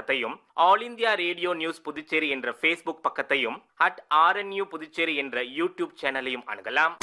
பக்கத்தையும் All India Radio News Puducherry என்ற Facebook பக்கத்தையும் அட் ஆர்என்யூ புதுச்சேரி என்ற யூடியூப் சேனலையும் அணுகலாம்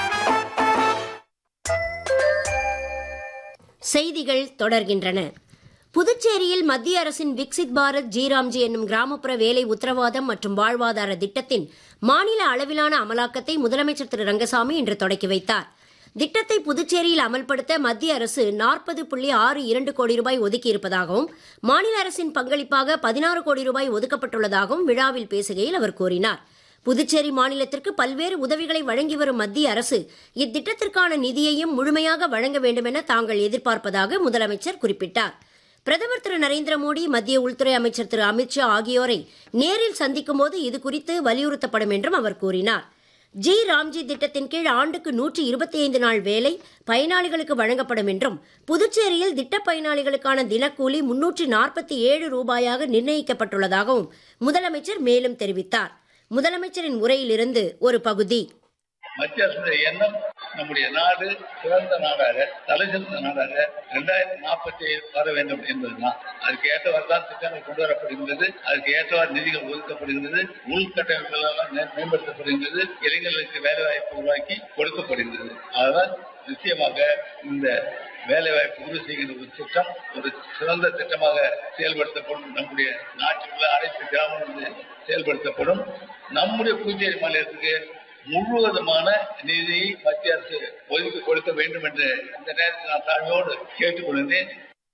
செய்திகள் தொடர்கின்றன புதுச்சேரியில் மத்திய அரசின் விக்சித் பாரத் ஜீராம்ஜி என்னும் கிராமப்புற வேலை உத்தரவாதம் மற்றும் வாழ்வாதார திட்டத்தின் மாநில அளவிலான அமலாக்கத்தை முதலமைச்சர் திரு ரங்கசாமி இன்று தொடக்கி வைத்தார் திட்டத்தை புதுச்சேரியில் அமல்படுத்த மத்திய அரசு நாற்பது புள்ளி ஆறு இரண்டு கோடி ரூபாய் ஒதுக்கியிருப்பதாகவும் மாநில அரசின் பங்களிப்பாக பதினாறு கோடி ரூபாய் ஒதுக்கப்பட்டுள்ளதாகவும் விழாவில் பேசுகையில் அவர் கூறினார் புதுச்சேரி மாநிலத்திற்கு பல்வேறு உதவிகளை வழங்கி வரும் மத்திய அரசு இத்திட்டத்திற்கான நிதியையும் முழுமையாக வழங்க வேண்டும் என தாங்கள் எதிர்பார்ப்பதாக முதலமைச்சர் குறிப்பிட்டார் பிரதமர் திரு நரேந்திர மோடி மத்திய உள்துறை அமைச்சர் திரு அமித்ஷா ஆகியோரை நேரில் சந்திக்கும் போது இது குறித்து வலியுறுத்தப்படும் என்றும் அவர் கூறினார் ஜி ராம்ஜி திட்டத்தின் கீழ் ஆண்டுக்கு நூற்றி இருபத்தி ஐந்து நாள் வேலை பயனாளிகளுக்கு வழங்கப்படும் என்றும் புதுச்சேரியில் திட்ட பயனாளிகளுக்கான தினக்கூலி முன்னூற்றி நாற்பத்தி ஏழு ரூபாயாக நிர்ணயிக்கப்பட்டுள்ளதாகவும் முதலமைச்சர் மேலும் தெரிவித்தார் முதலமைச்சரின் உரையிலிருந்து ஒரு பகுதி மத்திய அரசுடைய எண்ணம் நம்முடைய நாடு சிறந்த நாடாக தலை சிறந்த நாடாக இரண்டாயிரத்தி நாற்பத்தி ஏழு வர வேண்டும் என்பதுதான் அதுக்கு ஏற்றவாறு தான் திட்டங்கள் கொண்டு வரப்படுகின்றது அதுக்கு ஏற்றவாறு நிதிகள் ஒதுக்கப்படுகின்றது உள்கட்டமைப்புகள் எல்லாம் மே- மேம்படுத்தப்படுகின்றது இளைஞர்களுக்கு வேலை வாய்ப்பு உருவாக்கி கொடுக்கப்படுகின்றது அதுதான் நிச்சயமாக இந்த வேலை வாய்ப்பு உறுதி செய்கின்ற ஒரு திட்டம் ஒரு சிறந்த திட்டமாக செயல்படுத்தப்படும் நம்முடைய நாட்டில் உள்ள அனைத்து கிராமங்களிலும் செயல்படுத்தப்படும் நம்முடைய புதுச்சேரி மாநிலத்துக்கு முழுவதுமான நிதியை மத்திய அரசு ஒதுக்கி கொடுக்க வேண்டும் என்று இந்த நேரத்தில் நான் தாழ்மையோடு கேட்டுக்கொள்கிறேன்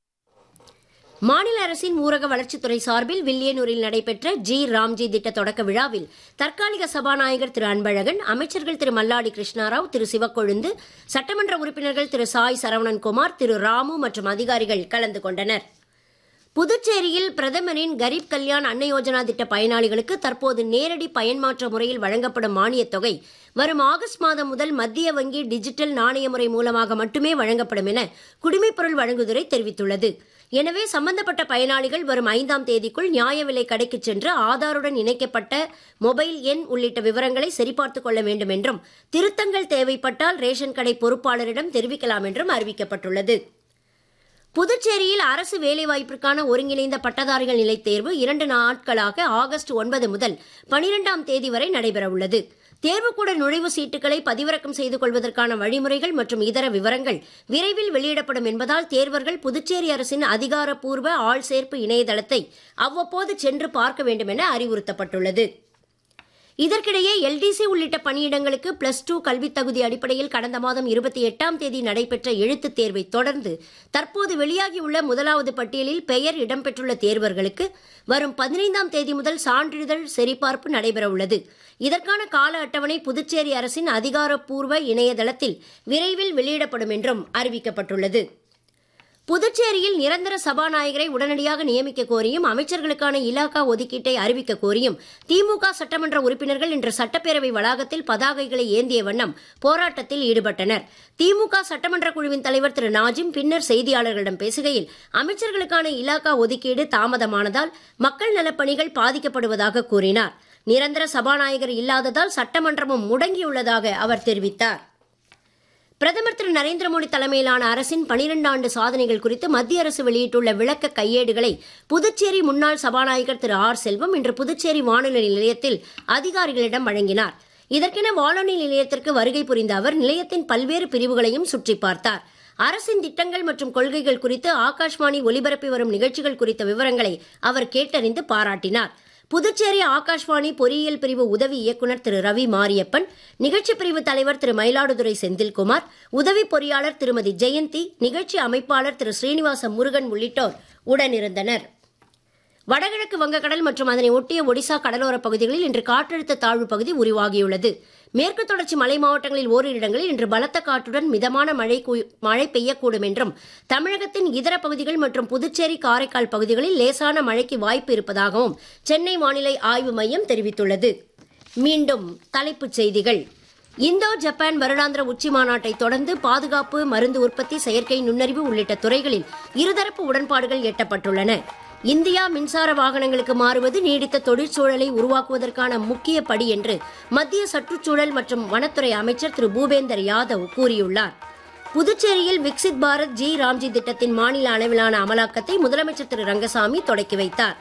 மாநில அரசின் ஊரக வளர்ச்சித்துறை சார்பில் வில்லியனூரில் நடைபெற்ற ஜி ராம்ஜி திட்ட தொடக்க விழாவில் தற்காலிக சபாநாயகர் திரு அன்பழகன் அமைச்சர்கள் திரு மல்லாடி கிருஷ்ணாராவ் திரு சிவக்கொழுந்து சட்டமன்ற உறுப்பினர்கள் திரு சாய் சரவணன்குமார் திரு ராமு மற்றும் அதிகாரிகள் கலந்து கொண்டனர் புதுச்சேரியில் பிரதமரின் கரீப் கல்யாண் அன்ன யோஜனா திட்ட பயனாளிகளுக்கு தற்போது நேரடி பயன்மாற்ற முறையில் வழங்கப்படும் மானியத் தொகை வரும் ஆகஸ்ட் மாதம் முதல் மத்திய வங்கி டிஜிட்டல் நாணய முறை மூலமாக மட்டுமே வழங்கப்படும் என குடிமைப்பொருள் வழங்குதுறை தெரிவித்துள்ளது எனவே சம்பந்தப்பட்ட பயனாளிகள் வரும் ஐந்தாம் தேதிக்குள் நியாய விலை கடைக்கு சென்று ஆதாருடன் இணைக்கப்பட்ட மொபைல் எண் உள்ளிட்ட விவரங்களை சரிபார்த்துக் கொள்ள வேண்டும் என்றும் திருத்தங்கள் தேவைப்பட்டால் ரேஷன் கடை பொறுப்பாளரிடம் தெரிவிக்கலாம் என்றும் அறிவிக்கப்பட்டுள்ளது புதுச்சேரியில் அரசு வேலைவாய்ப்பிற்கான ஒருங்கிணைந்த பட்டதாரிகள் நிலைத் தேர்வு இரண்டு நாட்களாக ஆகஸ்ட் ஒன்பது முதல் பனிரெண்டாம் தேதி வரை நடைபெறவுள்ளது தேர்வுக்கூட நுழைவு சீட்டுகளை பதிவிறக்கம் செய்து கொள்வதற்கான வழிமுறைகள் மற்றும் இதர விவரங்கள் விரைவில் வெளியிடப்படும் என்பதால் தேர்வர்கள் புதுச்சேரி அரசின் அதிகாரப்பூர்வ ஆள் சேர்ப்பு இணையதளத்தை அவ்வப்போது சென்று பார்க்க வேண்டும் என அறிவுறுத்தப்பட்டுள்ளது இதற்கிடையே எல்டிசி உள்ளிட்ட பணியிடங்களுக்கு பிளஸ் டூ கல்வித் தகுதி அடிப்படையில் கடந்த மாதம் இருபத்தி எட்டாம் தேதி நடைபெற்ற எழுத்துத் தேர்வை தொடர்ந்து தற்போது வெளியாகியுள்ள முதலாவது பட்டியலில் பெயர் இடம்பெற்றுள்ள தேர்வர்களுக்கு வரும் பதினைந்தாம் தேதி முதல் சான்றிதழ் சரிபார்ப்பு நடைபெறவுள்ளது இதற்கான கால அட்டவணை புதுச்சேரி அரசின் அதிகாரப்பூர்வ இணையதளத்தில் விரைவில் வெளியிடப்படும் என்றும் அறிவிக்கப்பட்டுள்ளது புதுச்சேரியில் நிரந்தர சபாநாயகரை உடனடியாக நியமிக்க கோரியும் அமைச்சர்களுக்கான இலாகா ஒதுக்கீட்டை அறிவிக்க கோரியும் திமுக சட்டமன்ற உறுப்பினர்கள் இன்று சட்டப்பேரவை வளாகத்தில் பதாகைகளை ஏந்திய வண்ணம் போராட்டத்தில் ஈடுபட்டனர் திமுக சட்டமன்ற குழுவின் தலைவர் திரு நாஜிம் பின்னர் செய்தியாளர்களிடம் பேசுகையில் அமைச்சர்களுக்கான இலாகா ஒதுக்கீடு தாமதமானதால் மக்கள் நலப்பணிகள் பாதிக்கப்படுவதாக கூறினார் நிரந்தர சபாநாயகர் இல்லாததால் சட்டமன்றமும் முடங்கியுள்ளதாக அவர் தெரிவித்தார் பிரதமர் திரு நரேந்திர மோடி தலைமையிலான அரசின் பனிரெண்டு ஆண்டு சாதனைகள் குறித்து மத்திய அரசு வெளியிட்டுள்ள விளக்க கையேடுகளை புதுச்சேரி முன்னாள் சபாநாயகர் திரு ஆர் செல்வம் இன்று புதுச்சேரி வானொலி நிலையத்தில் அதிகாரிகளிடம் வழங்கினார் இதற்கென வானொலி நிலையத்திற்கு வருகை புரிந்த அவர் நிலையத்தின் பல்வேறு பிரிவுகளையும் சுற்றி பார்த்தார் அரசின் திட்டங்கள் மற்றும் கொள்கைகள் குறித்து ஆகாஷ்வாணி ஒலிபரப்பி வரும் நிகழ்ச்சிகள் குறித்த விவரங்களை அவர் கேட்டறிந்து பாராட்டினார் புதுச்சேரி ஆகாஷ்வாணி பொறியியல் பிரிவு உதவி இயக்குநர் திரு ரவி மாரியப்பன் நிகழ்ச்சி பிரிவு தலைவர் திரு மயிலாடுதுறை செந்தில்குமார் உதவி பொறியாளர் திருமதி ஜெயந்தி நிகழ்ச்சி அமைப்பாளர் திரு ஸ்ரீனிவாச முருகன் உள்ளிட்டோர் உடனிருந்தனர் வடகிழக்கு வங்கக்கடல் மற்றும் அதனை ஒட்டிய ஒடிசா கடலோரப் பகுதிகளில் இன்று காற்றழுத்த தாழ்வு பகுதி உருவாகியுள்ளது மேற்கு தொடர்ச்சி மலை மாவட்டங்களில் ஓரிரு இடங்களில் இன்று பலத்த காற்றுடன் மிதமான மழை குய்- மழை பெய்யக்கூடும் என்றும் தமிழகத்தின் இதர பகுதிகள் மற்றும் புதுச்சேரி காரைக்கால் பகுதிகளில் லேசான மழைக்கு வாய்ப்பு இருப்பதாகவும் சென்னை வானிலை ஆய்வு மையம் தெரிவித்துள்ளது மீண்டும் தலைப்புச் செய்திகள் இந்தோ ஜப்பான் வருடாந்திர உச்சி மாநாட்டை தொடர்ந்து பாதுகாப்பு மருந்து உற்பத்தி செயற்கை நுண்ணறிவு உள்ளிட்ட துறைகளில் இருதரப்பு உடன்பாடுகள் எட்டப்பட்டுள்ளன இந்தியா மின்சார வாகனங்களுக்கு மாறுவது நீடித்த தொழிற்சூழலை உருவாக்குவதற்கான முக்கிய படி என்று மத்திய சுற்றுச்சூழல் மற்றும் வனத்துறை அமைச்சர் திரு பூபேந்தர் யாதவ் கூறியுள்ளார் புதுச்சேரியில் விக்சித் பாரத் ஜி ராம்ஜி திட்டத்தின் மாநில அளவிலான அமலாக்கத்தை முதலமைச்சர் திரு ரங்கசாமி தொடக்கி வைத்தார்